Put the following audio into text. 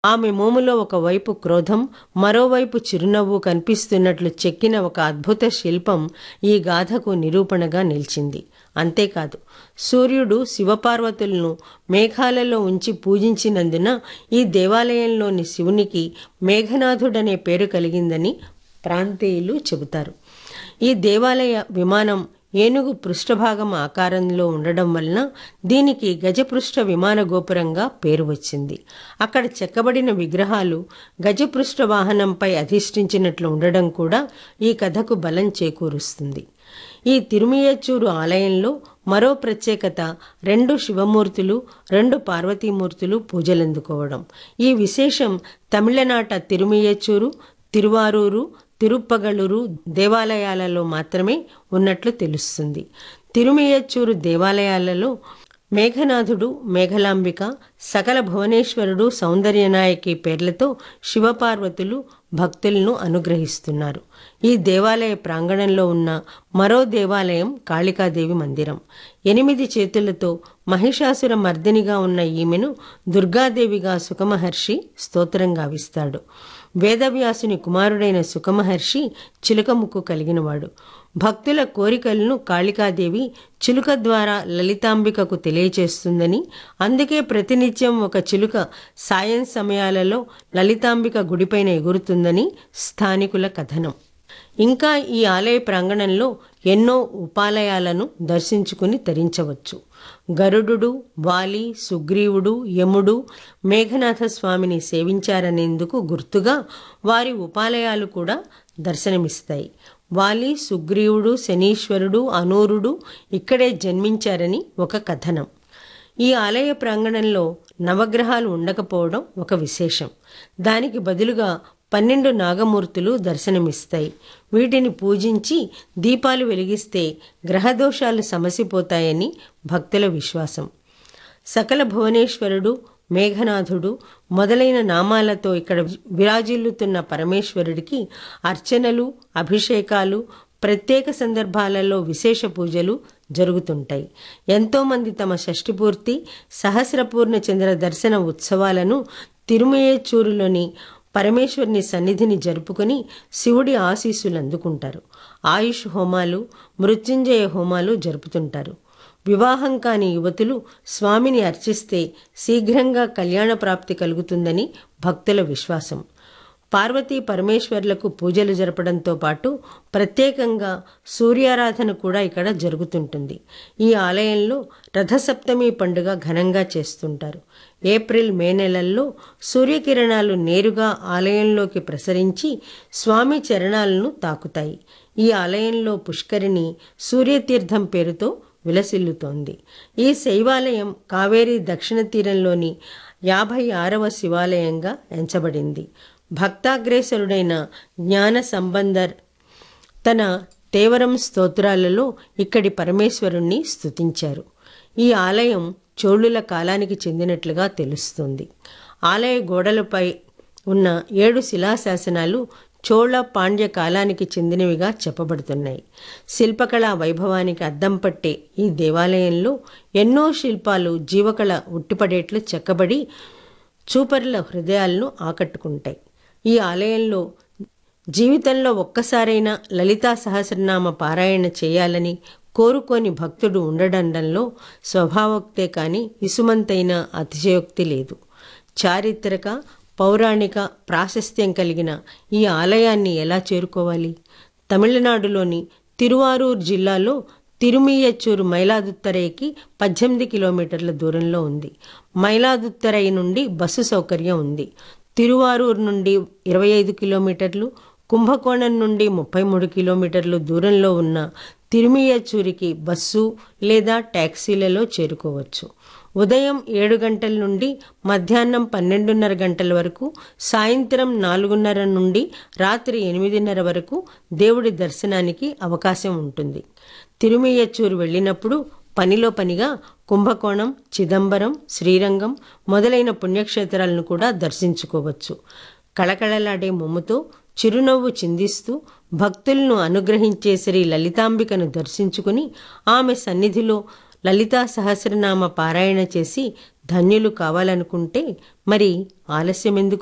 ఆమె మోములో ఒకవైపు క్రోధం మరోవైపు చిరునవ్వు కనిపిస్తున్నట్లు చెక్కిన ఒక అద్భుత శిల్పం ఈ గాథకు నిరూపణగా నిలిచింది అంతేకాదు సూర్యుడు శివపార్వతులను మేఘాలలో ఉంచి పూజించినందున ఈ దేవాలయంలోని శివునికి మేఘనాథుడనే పేరు కలిగిందని ప్రాంతీయులు చెబుతారు ఈ దేవాలయ విమానం ఏనుగు పృష్ఠభాగం ఆకారంలో ఉండడం వలన దీనికి గజపృష్ఠ విమాన గోపురంగా పేరు వచ్చింది అక్కడ చెక్కబడిన విగ్రహాలు గజపృష్ఠ వాహనంపై అధిష్ఠించినట్లు ఉండడం కూడా ఈ కథకు బలం చేకూరుస్తుంది ఈ తిరుమియచ్చూరు ఆలయంలో మరో ప్రత్యేకత రెండు శివమూర్తులు రెండు పార్వతీమూర్తులు పూజలందుకోవడం ఈ విశేషం తమిళనాట తిరుమియచ్చూరు తిరువారూరు తిరుప్పగళూరు దేవాలయాలలో మాత్రమే ఉన్నట్లు తెలుస్తుంది తిరుమియచ్చూరు దేవాలయాలలో మేఘనాథుడు మేఘలాంబిక సకల భువనేశ్వరుడు సౌందర్యనాయకి పేర్లతో శివపార్వతులు భక్తులను అనుగ్రహిస్తున్నారు ఈ దేవాలయ ప్రాంగణంలో ఉన్న మరో దేవాలయం కాళికాదేవి మందిరం ఎనిమిది చేతులతో మహిషాసుర మర్దినిగా ఉన్న ఈమెను దుర్గాదేవిగా సుఖమహర్షి స్తోత్రం గావిస్తాడు వేదవ్యాసుని కుమారుడైన సుఖమహర్షి చిలుకముక్కు కలిగినవాడు భక్తుల కోరికలను కాళికాదేవి చిలుక ద్వారా లలితాంబికకు తెలియచేస్తుందని అందుకే ప్రతినిత్యం ఒక చిలుక సాయం సమయాలలో లలితాంబిక గుడిపైన ఎగురుతుందని స్థానికుల కథనం ఇంకా ఈ ఆలయ ప్రాంగణంలో ఎన్నో ఉపాలయాలను దర్శించుకుని తరించవచ్చు గరుడు వాలి సుగ్రీవుడు యముడు మేఘనాథ స్వామిని సేవించారనేందుకు గుర్తుగా వారి ఉపాలయాలు కూడా దర్శనమిస్తాయి వాలి సుగ్రీవుడు శనీశ్వరుడు అనూరుడు ఇక్కడే జన్మించారని ఒక కథనం ఈ ఆలయ ప్రాంగణంలో నవగ్రహాలు ఉండకపోవడం ఒక విశేషం దానికి బదులుగా పన్నెండు నాగమూర్తులు దర్శనమిస్తాయి వీటిని పూజించి దీపాలు వెలిగిస్తే గ్రహదోషాలు సమసిపోతాయని భక్తుల విశ్వాసం సకల భువనేశ్వరుడు మేఘనాథుడు మొదలైన నామాలతో ఇక్కడ విరాజిల్లుతున్న పరమేశ్వరుడికి అర్చనలు అభిషేకాలు ప్రత్యేక సందర్భాలలో విశేష పూజలు జరుగుతుంటాయి ఎంతోమంది తమ షష్ఠిపూర్తి సహస్రపూర్ణ చంద్ర దర్శన ఉత్సవాలను తిరుమయేచూరులోని పరమేశ్వరుని సన్నిధిని జరుపుకొని శివుడి ఆశీస్సులు అందుకుంటారు ఆయుష్ హోమాలు మృత్యుంజయ హోమాలు జరుపుతుంటారు వివాహం కాని యువతులు స్వామిని అర్చిస్తే శీఘ్రంగా కళ్యాణ ప్రాప్తి కలుగుతుందని భక్తుల విశ్వాసం పార్వతీ పరమేశ్వర్లకు పూజలు జరపడంతో పాటు ప్రత్యేకంగా సూర్యారాధన కూడా ఇక్కడ జరుగుతుంటుంది ఈ ఆలయంలో రథసప్తమి పండుగ ఘనంగా చేస్తుంటారు ఏప్రిల్ మే నెలల్లో సూర్యకిరణాలు నేరుగా ఆలయంలోకి ప్రసరించి స్వామి చరణాలను తాకుతాయి ఈ ఆలయంలో పుష్కరిణి సూర్యతీర్థం పేరుతో విలసిల్లుతోంది ఈ శైవాలయం కావేరీ దక్షిణ తీరంలోని యాభై ఆరవ శివాలయంగా ఎంచబడింది భక్తాగ్రేసరుడైన జ్ఞాన సంబంధర్ తన తేవరం స్తోత్రాలలో ఇక్కడి పరమేశ్వరుణ్ణి స్తుతించారు ఈ ఆలయం చోళుల కాలానికి చెందినట్లుగా తెలుస్తుంది ఆలయ గోడలపై ఉన్న ఏడు శిలాశాసనాలు చోళ పాండ్య కాలానికి చెందినవిగా చెప్పబడుతున్నాయి శిల్పకళా వైభవానికి అద్దం పట్టే ఈ దేవాలయంలో ఎన్నో శిల్పాలు జీవకళ ఉట్టిపడేట్లు చెక్కబడి చూపరుల హృదయాలను ఆకట్టుకుంటాయి ఈ ఆలయంలో జీవితంలో ఒక్కసారైనా లలితా సహస్రనామ పారాయణ చేయాలని కోరుకోని భక్తుడు ఉండడంలో స్వభావోక్తే కాని ఇసుమంతైన అతిశయోక్తి లేదు చారిత్రక పౌరాణిక ప్రాశస్త్యం కలిగిన ఈ ఆలయాన్ని ఎలా చేరుకోవాలి తమిళనాడులోని తిరువారూర్ జిల్లాలో తిరుమియచ్చూరు మైలాదుత్తరైకి పద్దెనిమిది కిలోమీటర్ల దూరంలో ఉంది మైలాదుత్తరై నుండి బస్సు సౌకర్యం ఉంది తిరువారూర్ నుండి ఇరవై ఐదు కిలోమీటర్లు కుంభకోణం నుండి ముప్పై మూడు కిలోమీటర్లు దూరంలో ఉన్న తిరుమియచ్చూరికి బస్సు లేదా ట్యాక్సీలలో చేరుకోవచ్చు ఉదయం ఏడు గంటల నుండి మధ్యాహ్నం పన్నెండున్నర గంటల వరకు సాయంత్రం నాలుగున్నర నుండి రాత్రి ఎనిమిదిన్నర వరకు దేవుడి దర్శనానికి అవకాశం ఉంటుంది తిరుమియచ్చూరు వెళ్ళినప్పుడు పనిలో పనిగా కుంభకోణం చిదంబరం శ్రీరంగం మొదలైన పుణ్యక్షేత్రాలను కూడా దర్శించుకోవచ్చు కళకళలాడే మొమ్ముతో చిరునవ్వు చిందిస్తూ భక్తులను అనుగ్రహించే శ్రీ లలితాంబికను దర్శించుకుని ఆమె సన్నిధిలో లలితా సహస్రనామ పారాయణ చేసి ధన్యులు కావాలనుకుంటే మరి ఆలస్యమెందుకు